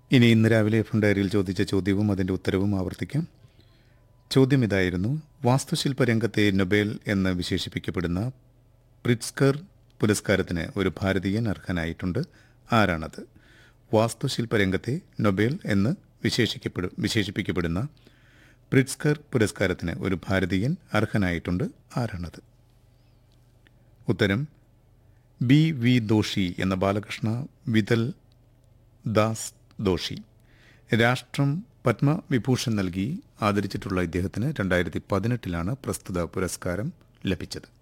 ഇനി ഇന്ന് രാവിലെ എഫ് എം ഡയറിയിൽ ചോദിച്ച ചോദ്യവും അതിൻ്റെ ഉത്തരവും ആവർത്തിക്കാം ചോദ്യം ഇതായിരുന്നു വാസ്തുശില്പ രംഗത്തെ നൊബേൽ എന്ന് വിശേഷിപ്പിക്കപ്പെടുന്ന പ്രിറ്റ്സ്കർ പുരസ്കാരത്തിന് ഒരു ഭാരതീയൻ അർഹനായിട്ടുണ്ട് ആരാണത് വാസ്തുശില്പ രംഗത്തെ നൊബേൽ എന്ന് വിശേഷിക്കപ്പെടു വിശേഷിപ്പിക്കപ്പെടുന്ന പ്രിറ്റ്സ്കർ പുരസ്കാരത്തിന് ഒരു ഭാരതീയൻ അർഹനായിട്ടുണ്ട് ആരാണത് ഉത്തരം ബി വി ദോഷി എന്ന ബാലകൃഷ്ണ വിതൽ ദാസ് ദോഷി രാഷ്ട്രം പത്മവിഭൂഷൺ നൽകി ആദരിച്ചിട്ടുള്ള ഇദ്ദേഹത്തിന് രണ്ടായിരത്തി പതിനെട്ടിലാണ് പ്രസ്തുത പുരസ്കാരം ലഭിച്ചത്